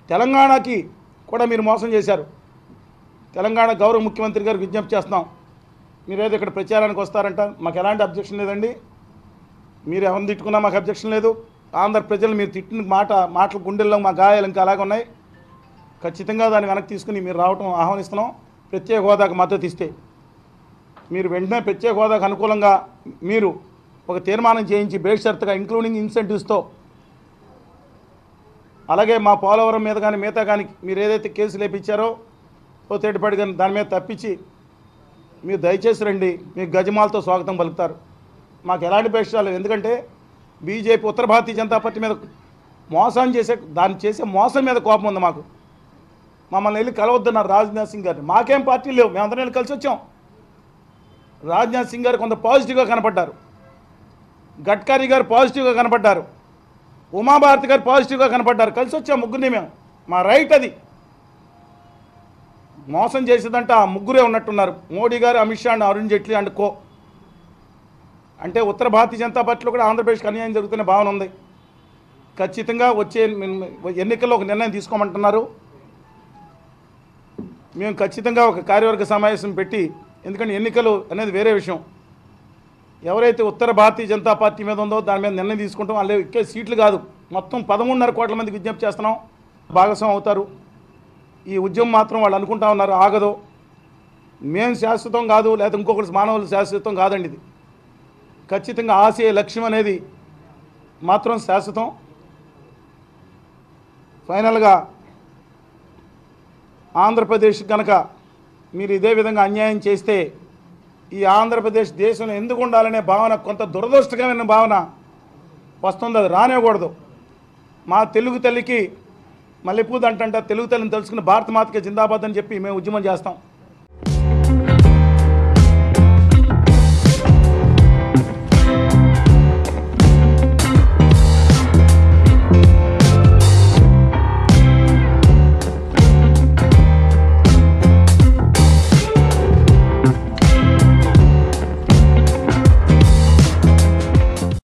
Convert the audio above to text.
తెలంగాణకి కూడా మీరు మోసం చేశారు తెలంగాణ గౌరవ ముఖ్యమంత్రి గారికి విజ్ఞప్తి చేస్తున్నాం మీరేదో ఇక్కడ ప్రచారానికి వస్తారంట మాకు ఎలాంటి అబ్జెక్షన్ లేదండి మీరు ఎవరిని తిట్టుకున్నా మాకు అబ్జెక్షన్ లేదు ఆంధ్ర ప్రజలు మీరు తిట్టిన మాట మాటలు గుండెల్లో మా గాయాలు ఇంకా అలాగే ఉన్నాయి ఖచ్చితంగా దాన్ని వెనక్కి తీసుకుని మీరు రావటం ఆహ్వానిస్తున్నాం ప్రత్యేక హోదాకు మద్దతు ఇస్తే మీరు వెంటనే ప్రత్యేక హోదాకు అనుకూలంగా మీరు ఒక తీర్మానం చేయించి బేషరతుగా ఇంక్లూడింగ్ ఇన్సెంటివ్స్తో అలాగే మా పోలవరం మీద కానీ మిగతా కానీ మీరు ఏదైతే కేసులు లేపించారో ఓ తేటిపాటి కానీ దాని మీద తప్పించి మీరు దయచేసి రండి మీకు గజమాలతో స్వాగతం పలుకుతారు మాకు ఎలాంటి పేషాలు ఎందుకంటే బీజేపీ ఉత్తర భారతీయ జనతా పార్టీ మీద మోసం చేసే దాన్ని చేసే మోసం మీద కోపం ఉంది మాకు మమ్మల్ని వెళ్ళి కలవద్దన్నారు రాజ్నాథ్ సింగ్ గారిని మాకేం పార్టీ లేవు మేమందరం వెళ్ళి కలిసి వచ్చాం రాజ్నాథ్ సింగ్ గారు కొంత పాజిటివ్గా కనపడ్డారు గడ్కరీ గారు పాజిటివ్గా కనపడ్డారు ఉమాభారతి గారు పాజిటివ్గా కనపడ్డారు కలిసి వచ్చాం ముగ్గురిని మేము మా రైట్ అది మోసం చేసేదంటే ఆ ముగ్గురే ఉన్నట్టున్నారు మోడీ గారు Amit Shah and Arun Jaitley and co అంటే ఉత్తర భారతీయ జనతా పార్టీలో కూడా ఆంధ్రప్రదేశ్కి అన్యాయం జరుగుతున్న భావన ఉంది ఖచ్చితంగా వచ్చే ఎన్నికల్లో ఒక నిర్ణయం తీసుకోమంటున్నారు మేము ఖచ్చితంగా ఒక కార్యవర్గ సమావేశం పెట్టి ఎందుకంటే ఎన్నికలు అనేది వేరే విషయం ఎవరైతే ఉత్తర భారతీయ జనతా పార్టీ మీద ఉందో దాని మీద నిర్ణయం తీసుకుంటాం వాళ్ళు ఎక్కే సీట్లు కాదు మొత్తం పదమూడున్నర కోట్ల మందికి విజ్ఞప్తి చేస్తున్నాం భాగస్వామి అవుతారు ఈ ఉద్యమం మాత్రం వాళ్ళు అనుకుంటా ఉన్నారు ఆగదు మేము శాశ్వతం కాదు లేదా ఇంకొకటి మానవులు శాశ్వతం కాదండి ఇది ఖచ్చితంగా ఆశయ లక్ష్యం అనేది మాత్రం శాశ్వతం ఫైనల్గా ఆంధ్రప్రదేశ్ కనుక మీరు ఇదే విధంగా అన్యాయం చేస్తే ఈ ఆంధ్రప్రదేశ్ దేశంలో ఎందుకు ఉండాలనే భావన కొంత దురదృష్టకరమైన భావన వస్తుంది అది రానివ్వకూడదు మా తెలుగు తల్లికి మల్లెపూది అంటంట తెలుగు తల్లిని తెలుసుకుని భారత మాతకి జిందాబాద్ అని చెప్పి మేము ఉద్యమం చేస్తాం